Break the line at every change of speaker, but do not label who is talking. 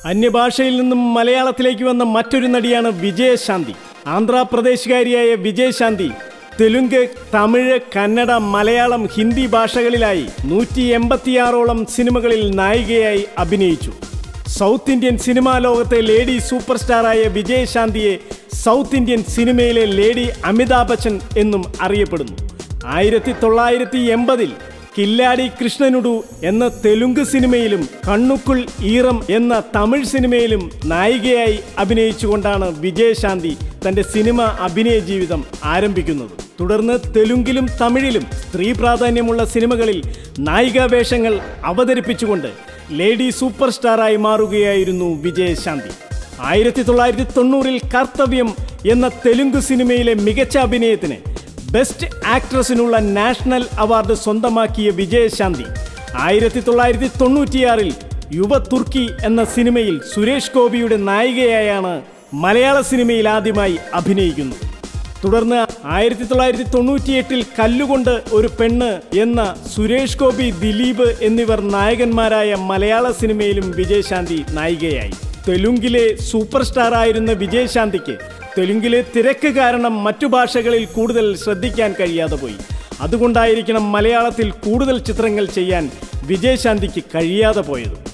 അന്യഭാഷയിൽ നിന്നും മലയാളത്തിലേക്ക് വന്ന മറ്റൊരു നടിയാണ് വിജയശാന്തി ആന്ധ്രാപ്രദേശുകാരിയായ വിജയശാന്തി തെലുങ്ക് തമിഴ് കന്നഡ മലയാളം ഹിന്ദി ഭാഷകളിലായി നൂറ്റി എൺപത്തിയാറോളം സിനിമകളിൽ നായികയായി അഭിനയിച്ചു സൗത്ത് ഇന്ത്യൻ സിനിമാ ലോകത്തെ ലേഡി സൂപ്പർ സ്റ്റാറായ വിജയശാന്തിയെ സൗത്ത് ഇന്ത്യൻ സിനിമയിലെ ലേഡി അമിതാഭ് ബച്ചൻ എന്നും അറിയപ്പെടുന്നു ആയിരത്തി തൊള്ളായിരത്തി എൺപതിൽ കില്ലാടി കൃഷ്ണനുടു എന്ന തെലുങ്ക് സിനിമയിലും കണ്ണുക്കുൾ ഈറം എന്ന തമിഴ് സിനിമയിലും നായികയായി അഭിനയിച്ചുകൊണ്ടാണ് വിജയശാന്തി തന്റെ സിനിമ അഭിനയ ജീവിതം ആരംഭിക്കുന്നത് തുടർന്ന് തെലുങ്കിലും തമിഴിലും സ്ത്രീ പ്രാധാന്യമുള്ള സിനിമകളിൽ നായികാ വേഷങ്ങൾ അവതരിപ്പിച്ചുകൊണ്ട് ലേഡി സൂപ്പർ സ്റ്റാറായി മാറുകയായിരുന്നു വിജയശാന്തി ആയിരത്തി തൊള്ളായിരത്തി തൊണ്ണൂറിൽ കർത്തവ്യം എന്ന തെലുങ്ക് സിനിമയിലെ മികച്ച അഭിനയത്തിന് ബെസ്റ്റ് ആക്ട്രസിനുള്ള നാഷണൽ അവാർഡ് സ്വന്തമാക്കിയ വിജയശാന്തി ആയിരത്തി തൊള്ളായിരത്തി തൊണ്ണൂറ്റിയാറിൽ യുവ തുർക്കി എന്ന സിനിമയിൽ സുരേഷ് ഗോപിയുടെ നായികയായാണ് മലയാള സിനിമയിൽ ആദ്യമായി അഭിനയിക്കുന്നത് തുടർന്ന് ആയിരത്തി തൊള്ളായിരത്തി തൊണ്ണൂറ്റിയെട്ടിൽ കല്ലുകൊണ്ട് ഒരു പെണ്ണ് എന്ന സുരേഷ് ഗോപി ദിലീപ് എന്നിവർ നായകന്മാരായ മലയാള സിനിമയിലും വിജയശാന്തി നായികയായി തെലുങ്കിലെ സൂപ്പർ സ്റ്റാർ ആയിരുന്ന വിജയശാന്തിക്ക് തെലുങ്കിലെ തിരക്ക് കാരണം മറ്റു ഭാഷകളിൽ കൂടുതൽ ശ്രദ്ധിക്കാൻ കഴിയാതെ പോയി അതുകൊണ്ടായിരിക്കണം മലയാളത്തിൽ കൂടുതൽ ചിത്രങ്ങൾ ചെയ്യാൻ വിജയശാന്തിക്ക് കഴിയാതെ പോയത്